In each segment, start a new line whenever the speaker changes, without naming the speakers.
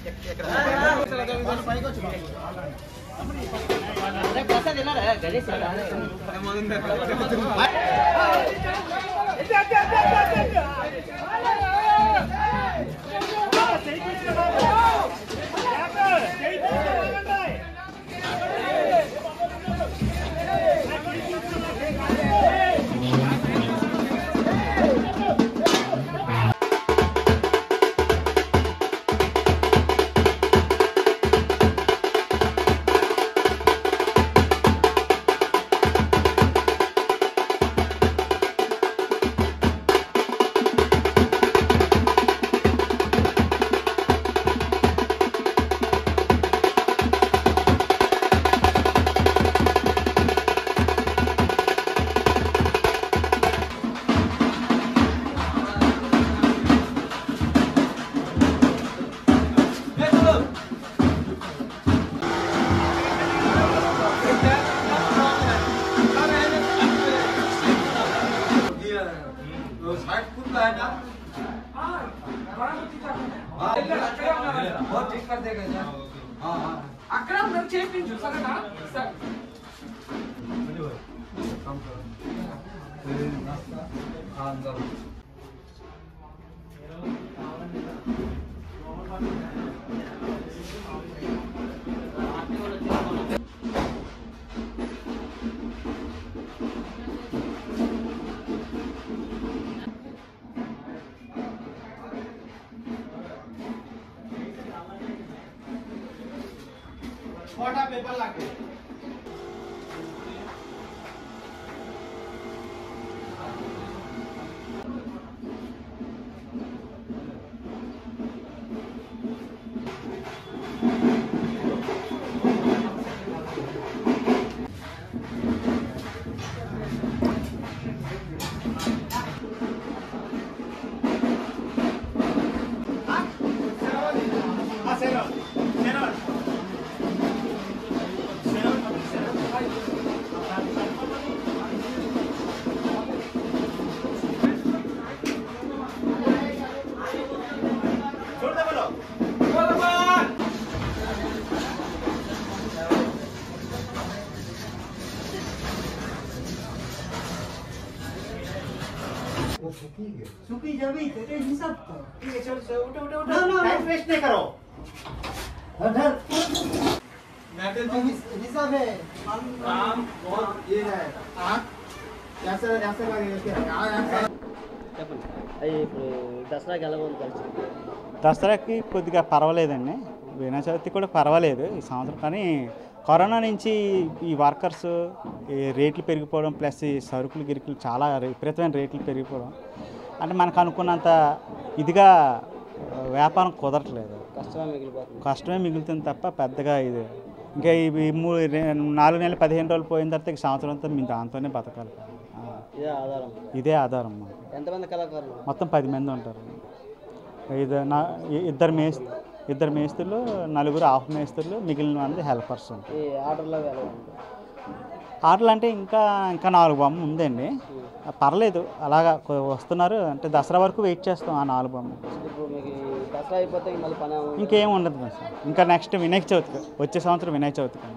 साठ फुट का है ना हाँ, बहुत ठीक कर देगा सर हाँ हाँ
అక్కడ మేము చేయించు సరేనా సరే
कम करो फिर नाश्ता हाँ अंदर वो फूकी है
सूखी जमी तेरे हिसाब का
ठीक है चल चल उठो उठो
ना, ना,
टाइम वेस्ट नहीं करो
अधर
मेटल
हिसाब है
काम और ये है आँख ऐसा ऐसा लगेगा क्या आँख
చెప్పండి అవి ఇప్పుడు దసరాకి ఎలా ఉంది పరిస్థితి
దసరాకి కొద్దిగా పర్వాలేదండి వినాయక చవితి కూడా పర్వాలేదు ఈ సంవత్సరం కానీ కరోనా నుంచి ఈ వర్కర్స్ ఈ రేట్లు పెరిగిపోవడం ప్లస్ ఈ సరుకులు గిరుకులు చాలా విపరీతమైన రేట్లు పెరిగిపోవడం అంటే మనకు అనుకున్నంత ఇదిగా ఆ, వ్యాపారం కుదరట్లేదు
కష్టమే మిగిలిపోతుంది
కష్టమే మిగులుతుంది తప్ప పెద్దగా ఇది ఇంకా ఈ మూడు రె- నాలుగు నెలలు పదిహేను రోజులు పోయిన తర్వాత ఈ సంవత్సరం అంతా మేము దాంతోనే బతకాలి ఆ,
ఇదే ఆధారం
ఇదే ఆధారం మాకు
ఎంతమంది కళాకారులు
మొత్తం పది మంది ఉంటారు ఇది నా ఇ- ఇద్దరు మేస్ ఇద్దరు మేస్త్రులు నలుగురు హాఫ్ మేస్త్రులు మిగిలిన మంది హెల్పర్స్ ఉంటారు
ఈ ఆర్డర్లో ఎలా ఉంది
ఆటలు అంటే ఇంకా ఇంకా నాలుగు బొమ్మ ఉందండి పర్లేదు అలాగా కొ- వస్తున్నారు అంటే దసరా వరకు వెయిట్ చేస్తాం ఆ నాలుగు బొమ్మ
ఇప్పుడు మీకు ఈ దసరా అయిపోతే ఇంక మళ్ళీ పని ఏముంది?
ఇంకేం ఉండదు మరి సార్ ఇంకా నెక్స్ట్ వినాయక చవితికి వచ్చే సంవత్సరం వినాయక చవితికి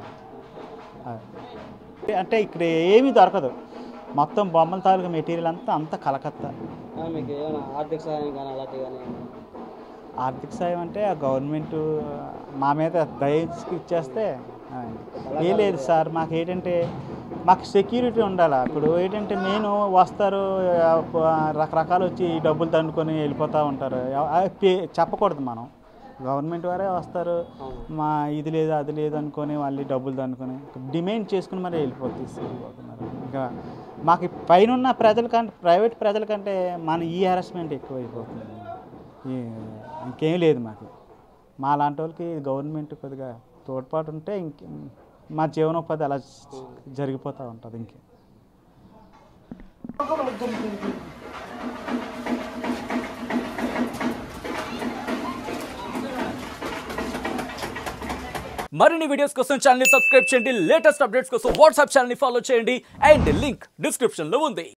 అది. అంటే ఇక్కడ ఏమీ దొరకదు మొత్తం బొమ్మల తాలూకా మెటీరియల్ అంతా అంతా కలకత్తా
ఆ, మీకు ఏమైనా ఆర్థిక సహాయం కానీ అలాంటివి కానీ
ఆర్థిక సాయం అంటే ఆ గవర్నమెంట్ మా మీద దయచేసి ఇచ్చేస్తే ఆ, ఏ లేదు సార్ మాకు ఏంటంటే మాకు సెక్యూరిటీ ఉండాలి ఇప్పుడు ఏంటంటే మెయిన్ వస్తారు ఆ, ప- రకరకాలు వచ్చి డబ్బులు దండుకొని వెళ్ళిపోతూ ఉంటారు ఎవ- ఆ, పే- చెప్పకూడదు మనం గవర్నమెంట్ వారే వస్తారు మా ఇది లేదు అది లేదు అనుకొని వాళ్ళు డబ్బులు దండుకొని డిమాండ్ చేసుకుని మరి వెళ్ళిపోతే తీసుకెళ్ళిపోతున్నారు ఇంకా మాకు పైన ఉన్న ప్రజల కంటే ప్రైవేట్ ప్రజల కంటే మన ఈ హెరాస్మెంట్ ఎక్కువైపోతుంది ఈ ఇంకేం లేదు మాకు మా లాంటి వాళ్ళకి గవర్నమెంట్ కొద్దిగా తోడ్పాటు ఉంటే ఇంక మా జీవనోపాధి అలా జరిగిపోతూ ఉంటుంది ఇంకే
మరిన్ని వీడియోస్ కోసం ఛానల్ సబ్స్క్రైబ్ చేయండి లేటెస్ట్ అప్డేట్స్ కోసం వాట్సాప్ ఛానల్ ఫాలో చేయండి అండ్ లింక్ డిస్క్రిప్షన్ లో ఉంది